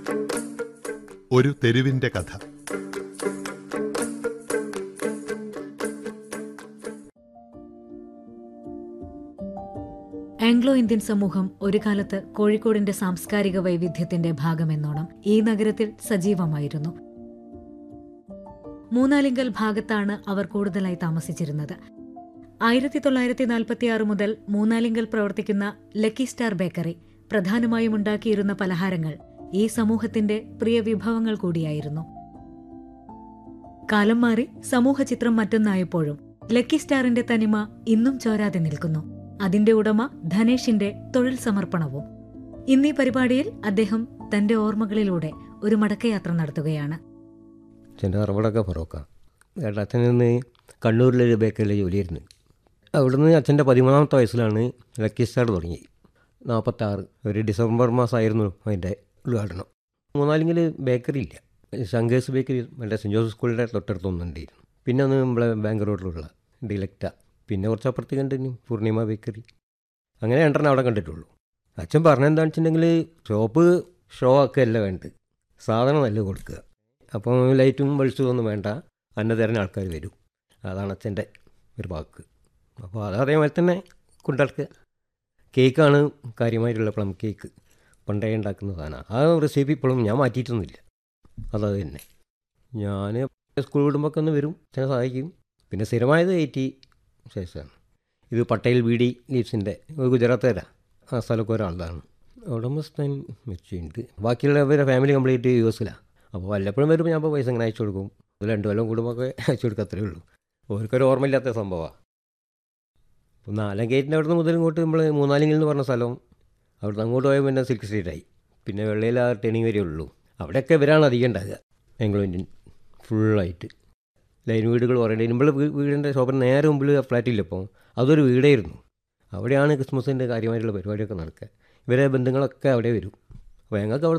ഒരു തെരുവിന്റെ കഥ Anglo Indian സമൂഹം ഒരു കാലത്ത് കോഴിക്കോടിന്റെ സാംസ്കാരിക വൈവിധ്യത്തിന്റെ ഭാഗമെന്നോണം ഈ നഗരത്തിൽ സജീവമായിരുന്നു മൂന്നാലിങ്കൽ ഭാഗത്താണ് അവർ കൂടുതലായി താമസിച്ചിരുന്നത് ആയിരത്തി തൊള്ളായിരത്തി നാൽപ്പത്തിയാറ് മുതൽ മൂന്നാലിങ്കൽ പ്രവർത്തിക്കുന്ന ലക്കി സ്റ്റാർ ബേക്കറി പ്രധാനമായും ഉണ്ടാക്കിയിരുന്ന പലഹാരങ്ങൾ ഈ സമൂഹത്തിന്റെ പ്രിയ വിഭവങ്ങൾ കൂടിയായിരുന്നു കാലം മാറി സമൂഹ ചിത്രം മറ്റൊന്നായപ്പോഴും ലക്കി സ്റ്റാറിന്റെ തനിമ ഇന്നും ചോരാതെ നിൽക്കുന്നു അതിന്റെ ഉടമ ധനേഷിന്റെ തൊഴിൽ സമർപ്പണവും ഇന്നീ പരിപാടിയിൽ അദ്ദേഹം തന്റെ ഓർമ്മകളിലൂടെ ഒരു മടക്കയാത്ര നടത്തുകയാണ് അച്ഛൻ്റെ അറുപടൊക്കെ ഫറോക്ക ഏട്ടാ അച്ഛൻ നിന്ന് കണ്ണൂരിലൊരു ബേക്കറിയിൽ ജോലിയായിരുന്നു അവിടുന്ന് അച്ഛൻ്റെ പതിമൂന്നാമത്തെ വയസ്സിലാണ് ലക്കി സ്റ്റാർ തുടങ്ങി നാൽപ്പത്താറ് ഒരു ഡിസംബർ മാസമായിരുന്നു അതിൻ്റെ ഉദ്ഘാടനം മൂന്നാലെങ്കിൽ ബേക്കറി ഇല്ല ശങ്കേഴ്സ് ബേക്കറി മറ്റേ സെൻറ്റ് ജോസഫ് സ്കൂളിൻ്റെ തൊട്ടടുത്ത് ഒന്നുണ്ടായിരുന്നു പിന്നെ ഒന്ന് നമ്മളെ ബാങ്ക് റോഡിലുള്ള ഡിലക്റ്റ പിന്നെ കുറച്ച് അപ്പുറത്ത് കണ്ടിന് പൂർണിമ ബേക്കറി അങ്ങനെ രണ്ടെണ്ണം അവിടെ കണ്ടിട്ടുള്ളൂ അച്ഛൻ പറഞ്ഞെന്താണെന്ന് വെച്ചിട്ടുണ്ടെങ്കിൽ ഷോപ്പ് ഷോ ഒക്കെ അല്ല വേണ്ടത് സാധനം നല്ല കൊടുക്കുക അപ്പം ലൈറ്റും വെളിച്ചവും ഒന്നും വേണ്ട അന്ന തരുന്ന ആൾക്കാർ വരും അതാണ് അച്ഛൻ്റെ ഒരു വാക്ക് അപ്പോൾ അത് അതേമാതിരി തന്നെ കൊണ്ടിടക്കുക കേക്കാണ് കാര്യമായിട്ടുള്ള പ്ലം കേക്ക് പണ്ടേ ഉണ്ടാക്കുന്ന സാധനമാണ് ആ റെസിപ്പി ഇപ്പോഴും ഞാൻ മാറ്റിയിട്ടൊന്നുമില്ല അതത് തന്നെ ഞാൻ സ്കൂൾ വിടുമ്പോൾ ഒന്ന് വരും അച്ഛനെ സഹായിക്കും പിന്നെ സ്ഥിരമായത് എയ്റ്റി ശേഷമാണ് ഇത് പട്ടേൽ ബി ഡി ലീവ്സിൻ്റെ ഗുജറാത്തുകാരാ ആ സ്ഥലമൊക്കെ ഒരാളതാണ് ഉടമസ്ഥൻ മെച്ചുണ്ട് ബാക്കിയുള്ളവരുടെ ഫാമിലി കംപ്ലീറ്റ് യു എസിലാണ് അപ്പോൾ വല്ലപ്പോഴും വരുമ്പോൾ ഞാൻ ഇപ്പോൾ പൈസ ഇങ്ങനെ അയച്ചു കൊടുക്കും ഒരു രണ്ട് കൊല്ലം കൂടുമ്പോൾ അയച്ചു കൊടുക്കുക അത്രേ ഉള്ളൂ ഓർക്കൊരു ഓർമ്മയില്ലാത്ത സംഭവമാണ് ഇപ്പോൾ നാലാം ഗേറ്റിൻ്റെ അവിടെ നിന്ന് മുതൽ ഇങ്ങോട്ട് നമ്മൾ മൂന്നാലിങ്ങിൽ എന്ന് പറഞ്ഞ സ്ഥലം അവിടുന്ന് അങ്ങോട്ട് പോയാൽ പിന്നെ സിൽക്ക് സ്ട്രീറ്റായി പിന്നെ വെള്ളയിൽ ആ ടേണിങ് വരെ ഉള്ളൂ അവിടെയൊക്കെ ഇവരാണ് അധികം ഉണ്ടാകുക ആംഗ്ലോ ഇന്ത്യൻ ഫുള്ളായിട്ട് ലൈൻ വീടുകൾ പറയേണ്ടത് നമ്മൾ വീടിൻ്റെ ഷോപ്പിന് നേരെ മുമ്പിൽ ഫ്ലാറ്റില്ല ഇപ്പോൾ അതൊരു വീടായിരുന്നു അവിടെയാണ് ക്രിസ്മസിൻ്റെ കാര്യമായിട്ടുള്ള പരിപാടിയൊക്കെ നടക്കുക ഇവരെ ബന്ധുങ്ങളൊക്കെ അവിടെ വരും അപ്പോൾ ഞങ്ങൾക്ക് അവിടെ